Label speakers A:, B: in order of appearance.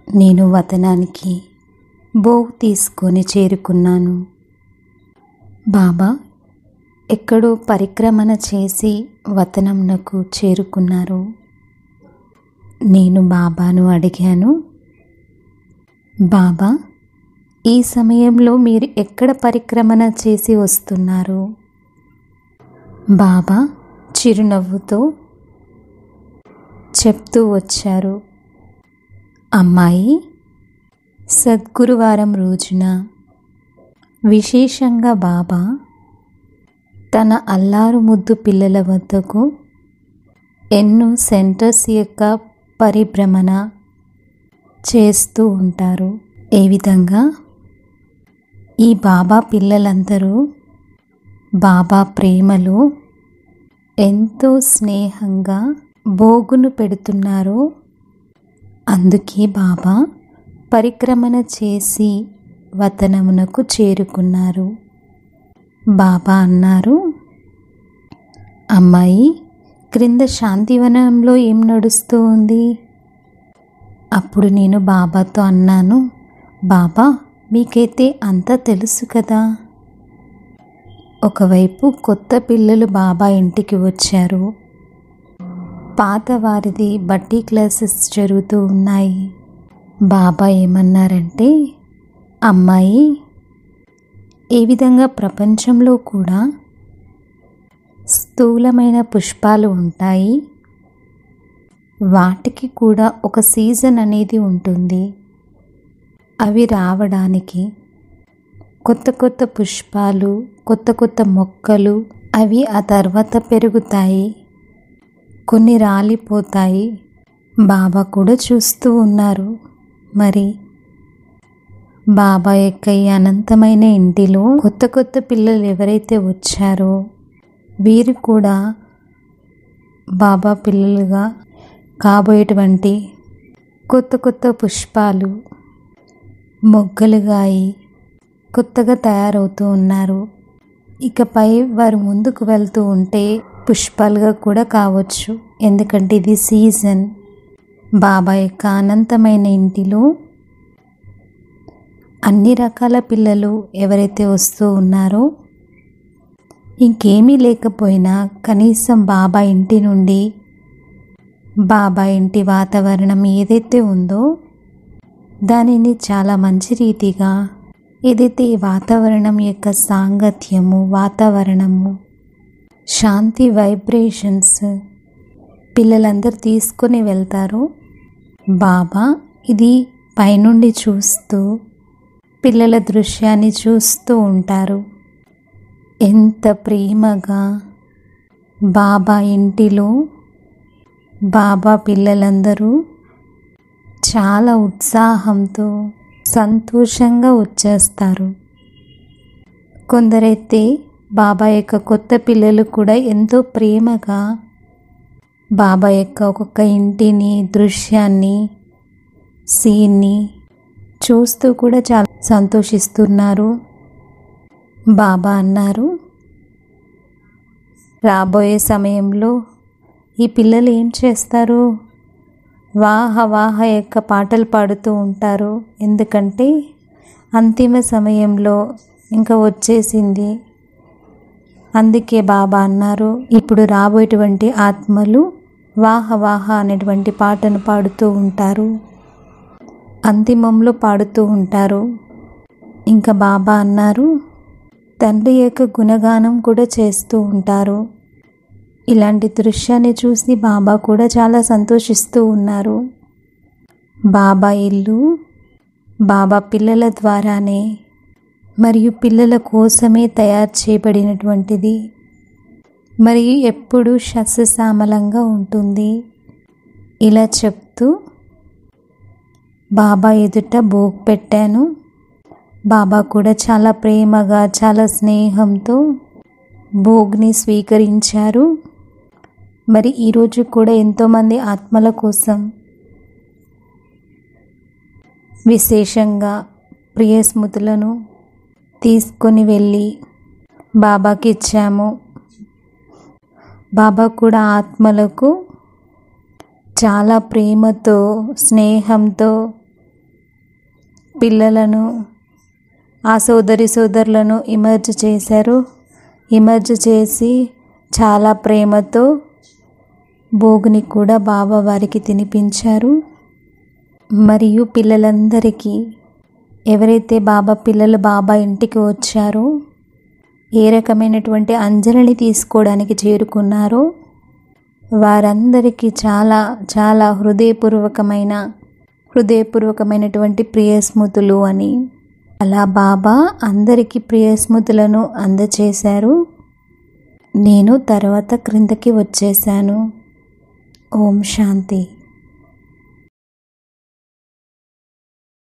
A: నేను వతనానికి బోగు తీసుకొని చేరుకున్నాను బాబా ఎక్కడో పరిక్రమణ చేసి వతనంనకు చేరుకున్నారు నేను బాబాను అడిగాను బాబా ఈ సమయంలో మీరు ఎక్కడ పరిక్రమణ చేసి వస్తున్నారు బాబా చిరునవ్వుతో చెప్తూ వచ్చారు అమ్మాయి సద్గురువారం రోజున విశేషంగా బాబా తన అల్లారు ముద్దు పిల్లల వద్దకు ఎన్నో సెంటర్స్ యొక్క పరిభ్రమణ చేస్తూ ఉంటారు ఏ విధంగా ఈ బాబా పిల్లలందరూ బాబా ప్రేమలో ఎంతో స్నేహంగా బోగును పెడుతున్నారో అందుకే బాబా పరిక్రమణ చేసి వతనమునకు చేరుకున్నారు బాబా అన్నారు అమ్మాయి క్రింద శాంతివనంలో ఏం నడుస్తూ ఉంది అప్పుడు నేను బాబాతో అన్నాను బాబా మీకైతే అంతా తెలుసు కదా ఒకవైపు కొత్త పిల్లలు బాబా ఇంటికి వచ్చారు పాత వారిది బట్టి క్లాసెస్ జరుగుతూ ఉన్నాయి బాబా ఏమన్నారంటే అమ్మాయి ఏ విధంగా ప్రపంచంలో కూడా స్థూలమైన పుష్పాలు ఉంటాయి వాటికి కూడా ఒక సీజన్ అనేది ఉంటుంది అవి రావడానికి కొత్త కొత్త పుష్పాలు కొత్త కొత్త మొక్కలు అవి ఆ తర్వాత పెరుగుతాయి కొన్ని రాలిపోతాయి బాబా కూడా చూస్తూ ఉన్నారు మరి బాబా యొక్క ఈ అనంతమైన ఇంటిలో కొత్త కొత్త పిల్లలు ఎవరైతే వచ్చారో వీరు కూడా బాబా పిల్లలుగా కాబోయేటువంటి కొత్త కొత్త పుష్పాలు మొగ్గలుగా అయి కొత్తగా తయారవుతూ ఉన్నారు ఇకపై వారు ముందుకు వెళ్తూ ఉంటే పుష్పాలుగా కూడా కావచ్చు ఎందుకంటే ఇది సీజన్ బాబా యొక్క అనంతమైన ఇంటిలో అన్ని రకాల పిల్లలు ఎవరైతే వస్తూ ఉన్నారో ఇంకేమీ లేకపోయినా కనీసం బాబా ఇంటి నుండి బాబా ఇంటి వాతావరణం ఏదైతే ఉందో దానిని చాలా మంచి రీతిగా ఏదైతే ఈ వాతావరణం యొక్క సాంగత్యము వాతావరణము శాంతి వైబ్రేషన్స్ పిల్లలందరూ తీసుకొని వెళ్తారు బాబా ఇది పైనుండి చూస్తూ పిల్లల దృశ్యాన్ని చూస్తూ ఉంటారు ఎంత ప్రేమగా బాబా ఇంటిలో బాబా పిల్లలందరూ చాలా ఉత్సాహంతో సంతోషంగా వచ్చేస్తారు కొందరైతే బాబా యొక్క కొత్త పిల్లలు కూడా ఎంతో ప్రేమగా బాబా యొక్క ఒక్కొక్క ఇంటిని దృశ్యాన్ని సీన్ని చూస్తూ కూడా చాలా సంతోషిస్తున్నారు బాబా అన్నారు రాబోయే సమయంలో ఈ పిల్లలు ఏం చేస్తారు వాహ వాహ యొక్క పాటలు పాడుతూ ఉంటారు ఎందుకంటే అంతిమ సమయంలో ఇంకా వచ్చేసింది అందుకే బాబా అన్నారు ఇప్పుడు రాబోయేటువంటి ఆత్మలు వాహ వాహ అనేటువంటి పాటను పాడుతూ ఉంటారు అంతిమంలో పాడుతూ ఉంటారు ఇంకా బాబా అన్నారు తండ్రి యొక్క గుణగానం కూడా చేస్తూ ఉంటారు ఇలాంటి దృశ్యాన్ని చూసి బాబా కూడా చాలా సంతోషిస్తూ ఉన్నారు బాబా ఇల్లు బాబా పిల్లల ద్వారానే మరియు పిల్లల కోసమే తయారు చేయబడినటువంటిది మరియు ఎప్పుడూ సస్యశ్యామలంగా ఉంటుంది ఇలా చెప్తూ బాబా ఎదుట బోక్ పెట్టాను బాబా కూడా చాలా ప్రేమగా చాలా స్నేహంతో భోగ్ని స్వీకరించారు మరి ఈరోజు కూడా ఎంతోమంది ఆత్మల కోసం విశేషంగా ప్రియ స్మృతులను తీసుకొని వెళ్ళి బాబాకి ఇచ్చాము బాబా కూడా ఆత్మలకు చాలా ప్రేమతో స్నేహంతో పిల్లలను ఆ సోదరి సోదరులను ఇమర్జ్ చేశారు ఇమర్జ్ చేసి చాలా ప్రేమతో భోగిని కూడా బాబా వారికి తినిపించారు మరియు పిల్లలందరికీ ఎవరైతే బాబా పిల్లలు బాబా ఇంటికి వచ్చారో ఏ రకమైనటువంటి అంజలిని తీసుకోవడానికి చేరుకున్నారో వారందరికీ చాలా చాలా హృదయపూర్వకమైన హృదయపూర్వకమైనటువంటి ప్రియస్మృతులు అని అలా బాబా అందరికీ ప్రియస్మృతులను అందచేశారు నేను తర్వాత క్రిందకి వచ్చేసాను ఓం శాంతి